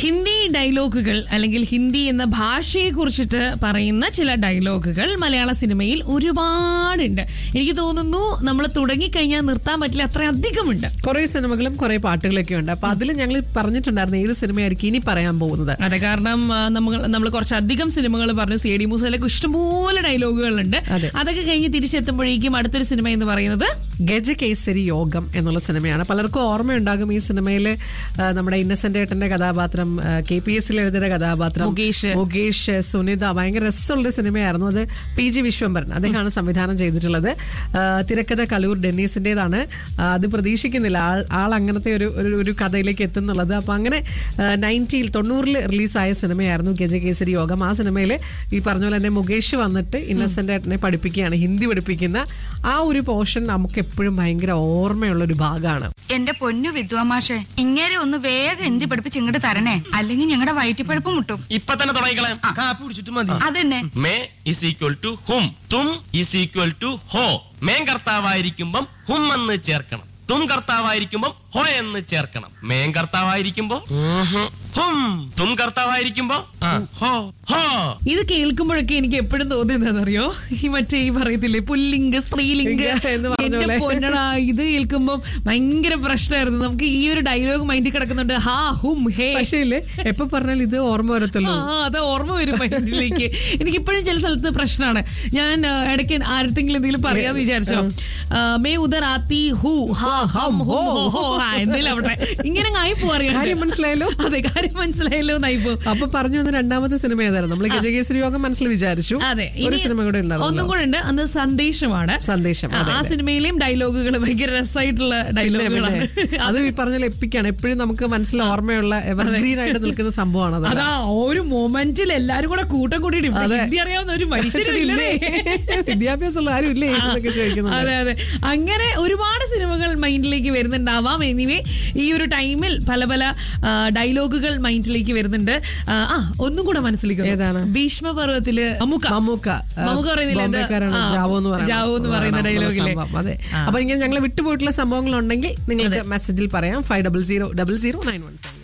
ഹിന്ദി ഡയലോഗുകൾ അല്ലെങ്കിൽ ഹിന്ദി എന്ന ഭാഷയെ കുറിച്ചിട്ട് പറയുന്ന ചില ഡയലോഗുകൾ മലയാള സിനിമയിൽ ഒരുപാടുണ്ട് എനിക്ക് തോന്നുന്നു നമ്മൾ തുടങ്ങിക്കഴിഞ്ഞാൽ നിർത്താൻ പറ്റില്ല അത്ര അധികമുണ്ട് കുറെ സിനിമകളും കുറെ പാട്ടുകളൊക്കെ ഉണ്ട് അപ്പൊ അതിൽ ഞങ്ങൾ പറഞ്ഞിട്ടുണ്ടായിരുന്നു ഏത് സിനിമയായിരിക്കും ഇനി പറയാൻ പോകുന്നത് അതെ കാരണം ആ, നമ്മൾ നമ്മൾ കുറച്ചധികം സിനിമകൾ പറഞ്ഞു സി ഡി മൂസയിലൊക്കെ ഇഷ്ടംപോലെ ഡയലോഗുകളുണ്ട് അതെ. അതൊക്കെ കഴിഞ്ഞ് തിരിച്ചെത്തുമ്പോഴേക്കും അടുത്തൊരു സിനിമ എന്ന് പറയുന്നത് ഗജകേസരി യോഗം എന്നുള്ള സിനിമയാണ് പലർക്കും ഓർമ്മയുണ്ടാകും ഈ സിനിമയിൽ നമ്മുടെ ഇന്നസെന്റ് ഏട്ടന്റെ കഥാപാത്രം കെ പി എസ് എഴുതിയ കഥാപാത്രം മുകേഷ്. മുകേഷ് സുനിത ഭയങ്കര രസമുള്ള സിനിമയായിരുന്നു അത് പി ജി വിശ്വംഭരൻ അദ്ദേഹമാണ് സംവിധാനം ചെയ്തിട്ടുള്ളത് ആ, തിരക്കഥ കലൂർ ഡെന്നീസിന്റേതാണ് ആ, അത് പ്രതീക്ഷിക്കുന്നില്ല ആൾ ആൾ അങ്ങനത്തെ ഒരു ഒരു- ഒരു കഥയിലേക്ക് എത്തുന്നുള്ളത് അപ്പൊ അങ്ങനെ നയൻറ്റിയിൽ തൊണ്ണൂറിൽ റിലീസായ സിനിമയായിരുന്നു ഗജകേസരി യോഗം ആ സിനിമയിൽ ഈ പറഞ്ഞ പോലെ തന്നെ മുകേഷ് വന്നിട്ട് ഇന്നസെന്റ് ഏട്ടനെ പഠിപ്പിക്കുകയാണ് ഹിന്ദി പഠിപ്പിക്കുന്ന ആ ഒരു പോർഷൻ നമുക്ക് എപ്പോഴും ഭയങ്കര ഓർമ്മയുള്ള ഒരു ഭാഗമാണ് എന്റെ പൊന്നു വിദ്വാമാഷെ ഇങ്ങനെ ഒന്ന് വേഗം എന്തി പഠിപ്പിച്ച് ഇങ്ങോട്ട് തരണേ അല്ലെങ്കിൽ ഞങ്ങളുടെ വയറ്റിപ്പഴപ്പ് മുട്ടും ഇപ്പൊ തന്നെ തുടങ്ങിക്കളയാം കാപ്പി കുടിച്ചിട്ട് മതി അതന്നെ മേ ഇസ് ഈക്വൽ ടു ഹും തും ഇസ് ഈക്വൽ ടു ഹോ മേൻ കർത്താവായിരിക്കുമ്പം ഹും എന്ന് ചേർക്കണം തും കർത്താവായിരിക്കുമ്പം ഹോ എന്ന് ചേർക്കണം മേൻ കർത്താവായിരിക്കുമ്പോ ഊഹും. ഹും തും കർത്താവായിരിക്കുമ്പോ ഹോ ഹോ ഇത് കേൾക്കുമ്പോഴൊക്കെ എനിക്ക് എപ്പോഴും തോന്നുന്നതെന്നറിയോ ഈ മറ്റേ ഈ പറയത്തില്ലേ പുല്ലിംഗ് സ്ത്രീലിംഗ് എന്ന് പറഞ്ഞ എന്റെ പോലെ. പൊന്നടാ ഇത് കേൾക്കുമ്പോൾ ഭയങ്കര പ്രശ്നമായിരുന്നു നമുക്ക് ഈ ഒരു ഡയലോഗ് മൈൻഡിൽ കിടക്കുന്നുണ്ട് ഹാ ഹും ഹേ പക്ഷേ ഇല്ലേ എപ്പോ പറഞ്ഞാൽ ഇത് ഓർമ്മ വരത്തുള്ളൂ ആ അത് ഓർമ്മ വരും മൈൻഡിലേക്ക് എനിക്കിപ്പോഴും ചില സ്ഥലത്ത് പ്രശ്നമാണ് ഞാൻ ആ, ഇടയ്ക്ക് ആരത്തെങ്കിലും എന്തെങ്കിലും പറയാന്ന് വിചാരിച്ചോ ആ, മേ ഉദർ ആത്തി ഹു ഹാ ഹം ഹോ ഹോ ഹോ ഹാ എന്തെങ്കിലും അവിടെ ഇങ്ങനെ ആയി പോറിയാ കാര്യം മനസ്സിലായല്ലോ? അതെ കാര്യം മനസ്സിലായല്ലോ എന്നായി പോ അപ്പൊ പറഞ്ഞു വന്ന രണ്ടാമത്തെ സിനിമ ഏതായിരുന്നു നമ്മൾ ഗജകേസരി യോഗം മനസ്സിൽ വിചാരിച്ചു അതെ ഒരു ഇനി സിനിമ കൂടെ ഒന്നും ഉണ്ടായിരുന്നു കൂടെ ഉണ്ട് അന്ന് സന്ദേശമാണ് സന്ദേശം, ആ, അതെ, ആ അതെ. സിനിമയിലെയും ഡയലോഗുകൾ ഭയങ്കര രസമായിട്ടുള്ള ഡയലോഗുകളാണ് അത് ഈ പറഞ്ഞ പോലെ എപ്പിക്കാണ് എപ്പോഴും നമുക്ക് മനസ്സിൽ ഓർമ്മയുള്ള എവർഗ്രീൻ ആയിട്ട് നിൽക്കുന്ന സംഭവമാണ് അത് അതാ ഒരു മൊമെന്റിൽ എല്ലാരും കൂടെ കൂട്ടം കൂട്ടിയിട്ട് ഇവിടെ അതെ. ഹിന്ദി അറിയാവുന്ന ഒരു മനുഷ്യരില്ലേ വിദ്യാഭ്യാസമുള്ള ആരും ഇല്ലേ എന്നൊക്കെ ചോദിക്കുന്നുണ്ട് അതെ അതെ അങ്ങനെ ഒരുപാട് സിനിമകൾ മൈൻഡിലേക്ക് വരുന്നുണ്ടാവാം എനിവേ ഈ ഒരു ടൈമിൽ പല പല ആ, ഡയലോഗുകൾ മൈൻഡിലേക്ക് വരുന്നുണ്ട് ആ, ആ ഒന്നും കൂടെ മനസ്സിലേക്ക് വന്നു. ഏതാണ്? ഭീഷ്മപർവത്തില് മമ്മൂക്ക മമ്മൂക്ക ആ, മമ്മൂക്ക പറയുന്നില്ലേ ഇത്? ബോംബെക്കാരാണ് ആ, ജാവോ എന്ന് പറയുന്നത്. ജാവോ എന്ന് പറയുന്ന ആ, ഡയലോഗില്ലേ സംഭവം, അതെ അപ്പൊ ഇങ്ങനെ ഞങ്ങൾ വിട്ടുപോയിട്ടുള്ള സംഭവങ്ങൾ ഉണ്ടെങ്കിൽ നിങ്ങൾക്ക് മെസ്സേജിൽ പറയാം five double zero double zero nine one seven